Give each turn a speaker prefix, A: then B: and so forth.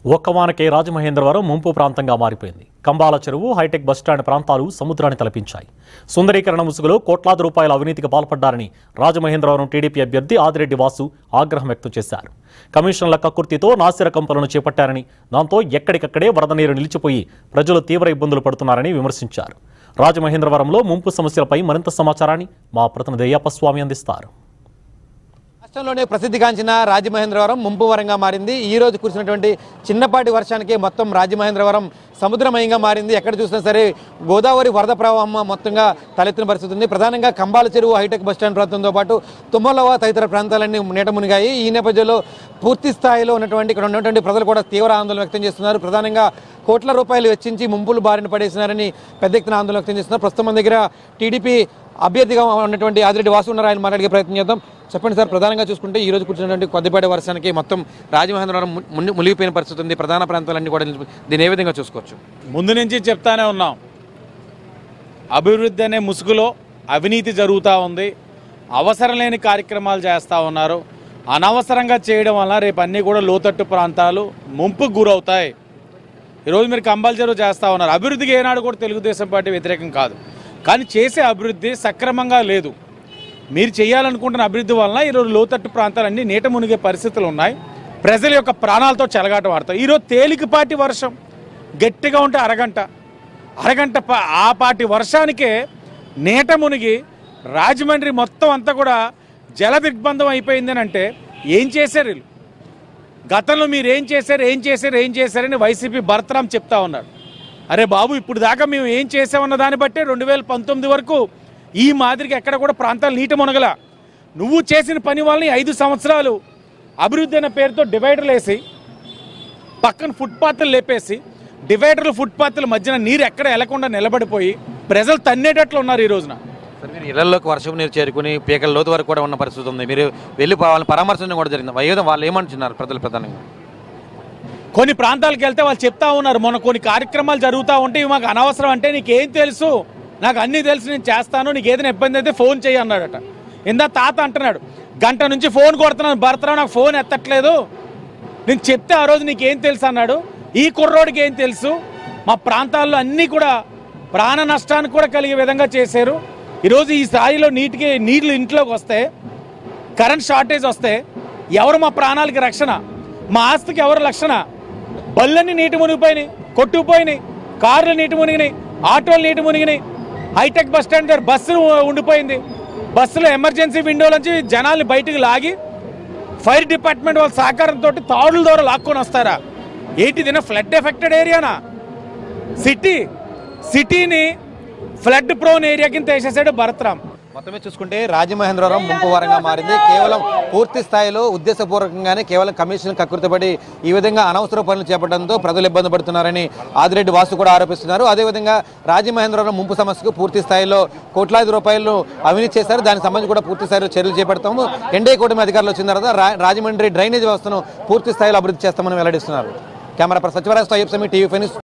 A: ఒక్క వానకే రాజమహేంద్రవరం ముంపు ప్రాంతంగా మారిపోయింది కంబాల చెరువు హైటెక్ బస్టాండ్ ప్రాంతాలు సముద్రాన్ని తలపించాయి సుందరీకరణ ముసుగులో కోట్లాది రూపాయల అవినీతికి పాల్పడ్డారని రాజమహేంద్రవరం టీడీపీ అభ్యర్థి ఆదిరెడ్డి వాసు ఆగ్రహం వ్యక్తం చేశారు కమిషన్ల కక్కుర్తితో నాసిరకం పనులను చేపట్టారని దాంతో ఎక్కడికక్కడే వరద నీరు నిలిచిపోయి ప్రజలు తీవ్ర ఇబ్బందులు పడుతున్నారని విమర్శించారు రాజమహేంద్రవరంలో ముంపు సమస్యలపై మరింత సమాచారాన్ని మా ప్రతినిధి అయ్యప్ప స్వామి అందిస్తారు
B: రాష్ట్రంలోనే ప్రసిద్ధిగాంచిన రాజమహేంద్రవరం ముంపు వరంగా మారింది ఈ రోజు కురిసినటువంటి చిన్నపాటి వర్షానికి మొత్తం రాజమహేంద్రవరం సముద్రమయంగా మారింది ఎక్కడ చూసినా సరే గోదావరి వరద ప్రవాహం మొత్తంగా తలెత్తిన పరిస్థితి ఉంది ప్రధానంగా కంబాల చెరువు హైటెక్ బస్టాండ్ ప్రాంతంతో పాటు తుమ్మలవ తదితర ప్రాంతాలన్నీ నీట మునిగాయి ఈ నేపథ్యంలో పూర్తి స్థాయిలో ఉన్నటువంటి ఇక్కడ ఉన్నటువంటి ప్రజలు కూడా తీవ్ర ఆందోళన వ్యక్తం చేస్తున్నారు ప్రధానంగా కోట్ల రూపాయలు వెచ్చించి ముంపులు బారిన పడేసినారని పెద్ద ఎత్తున ఆందోళన వ్యక్తం చేస్తున్నారు ప్రస్తుతం మన దగ్గర టీడీపీ అభ్యర్థిగా ఉన్నటువంటి ఆదిరెడ్డి వాసు ఉన్నారు ఆయన మాట్లాడే ప్రయత్నం చేద్దాం చెప్పండి సార్ ప్రధానంగా చూసుకుంటే ఈ రోజు కూర్చున్నటువంటి కొద్దిపాటి వర్షానికి మొత్తం రాజమహేంద్రవరం ము- ముని- మునిగిపోయిన పరిస్థితి ఉంది ప్రధాన ప్రాంతాలన్నీ కూడా నిలిచి- దీన్ని ఏ విధంగా చూసుకోవచ్చు
C: ముందు నుంచి చెప్తానే ఉన్నాం అభివృద్ధి అనే ముసుగులో అవినీతి జరుగుతూ ఉంది అవసరం లేని కార్యక్రమాలు చేస్తూ ఉన్నారు అనవసరంగా చేయడం వల్ల రేపు అన్నీ కూడా లోతట్టు ప్రాంతాలు ముంపుకు గురవుతాయి ఈరోజు మీరు కంపల్సరీ చేస్తూ ఉన్నారు అభివృద్ధికి ఏనాడు కూడా తెలుగుదేశం పార్టీ వ్యతిరేకం కాదు కానీ చేసే అభివృద్ధి సక్రమంగా లేదు మీరు చేయాలనుకుంటున్న అభివృద్ధి వలన ఈరోజు లోతట్టు ప్రాంతాలన్నీ నీట మునిగే పరిస్థితులు ఉన్నాయి ప్రజల యొక్క ప్రాణాలతో చెలగాట వాడతారు ఈరోజు తేలికపాటి వర్షం గట్టిగా ఉంటే అరగంట అరగంట పా- ఆ పాటి వర్షానికే నీట మునిగి రాజమండ్రి మొత్తం అంతా కూడా జల దిగ్బంధం అయిపోయిందని అంటే ఏం చేశారు వీళ్ళు గతంలో మీరు ఏం చేశారు ఏం చేశారు ఏం చేశారని వైసీపీ భరతరాం చెప్తా ఉన్నారు అరే బాబు ఇప్పుడు దాకా మేము ఏం చేసామన్న దాన్ని బట్టే రెండు వేల పంతొమ్మిది వరకు ఈ మాదిరిగా ఎక్కడ కూడా ప్రాంతాలు నీట మునగల నువ్వు చేసిన పని వల్ల ఐదు సంవత్సరాలు అభివృద్ధి అనే పేరుతో డివైడర్లు వేసి పక్కన ఫుట్పాత్లు లేపేసి డివైడర్లు ఫుట్పాత్ల మధ్యన నీరు ఎక్కడ వెళ్లకుండా నిలబడిపోయి ప్రజలు తన్నేటట్లు ఉన్నారు ఈ రోజున
B: సార్ మీరు ఇళ్లలోకి వర్షం నీరు చేరుకుని పీకల లోతు వరకు కూడా ఉన్న పరిస్థితి ఉంది మీరు వెళ్ళి వాళ్ళని పరామర్శించడం కూడా జరిగింది అయ్యో వాళ్ళు ఏమంటున్నారు ప్రజలు ప్రధానంగా
C: కొన్ని ప్రాంతాలకు వెళ్తే వాళ్ళు చెప్తా ఉన్నారు మొన్న కొన్ని కార్యక్రమాలు జరుగుతూ ఉంటే ఇవి మాకు అనవసరం అంటే నీకేం తెలుసు నాకు అన్నీ తెలుసు నేను చేస్తాను నీకు ఏదైనా ఇబ్బంది అయితే ఫోన్ చేయి అన్నాడట ఇందా తాత అంటున్నాడు గంట నుంచి ఫోన్ కొడుతున్నాను భర్తరావు నాకు ఫోన్ ఎత్తట్లేదు నేను చెప్తే ఆ రోజు నీకేం తెలుసు అన్నాడు ఈ కుర్రోడికి ఏం తెలుసు మా ప్రాంతాల్లో అన్నీ కూడా ప్రాణ నష్టానికి కూడా కలిగే విధంగా చేశారు ఈరోజు ఈ స్థాయిలో నీటికి నీళ్లు ఇంట్లోకి వస్తే కరెంట్ షార్టేజ్ వస్తే ఎవరు మా ప్రాణాలకి రక్షణ మా ఆస్తికి ఎవరు రక్షణ బళ్ళన్నీ నీటి మునిగిపోయినాయి కొట్టుకుపోయినాయి కార్లు నీటి మునిగినాయి ఆటోలు నీటి మునిగినాయి హైటెక్ బస్ స్టాండ్ దగ్గర బస్సు ఉండిపోయింది బస్సులో ఎమర్జెన్సీ విండోలోంచి జనాల్ని బయటికి లాగి ఫైర్ డిపార్ట్మెంట్ వాళ్ళ సహకారంతో తాడుల ద్వారా లాక్కొని వస్తారా ఏంటి దీని ఫ్లడ్ ఎఫెక్టెడ్ ఏరియానా సిటీ సిటీని ఫ్లడ్ ప్రోన్ ఏరియా కింద వేసేసాడు భరత్రామ్
B: మొత్తమే చూసుకుంటే రాజమహేంద్రవరం ముంపు వరంగా మారింది కేవలం పూర్తి స్థాయిలో ఉద్దేశపూర్వకంగానే కేవలం కమిషన్ కకృతపడి ఈ విధంగా అనవసర పనులు చేపట్టడంతో ప్రజలు ఇబ్బంది పడుతున్నారని ఆదిరెడ్డి వాసు కూడా ఆరోపిస్తున్నారు అదేవిధంగా రాజమహేంద్రవరం ముంపు సమస్యకు పూర్తి స్థాయిలో కోట్లాది రూపాయలు అవినీతి చేశారు దానికి సంబంధించి కూడా పూర్తి స్థాయిలో చర్యలు చేపడతాము ఎన్డీఏ కూటమి అధికారులు వచ్చిన తర్వాత రా- రాజమండ్రి డ్రైనేజ్ వ్యవస్థను పూర్తి స్థాయిలో అభివృద్ధి చేస్తామని వెల్లడిస్తున్నారు కెమెరా పర్సన్ సచివరాజ్ అయ్యప్ సమీ టీవీ ఫైవ్ న్యూస్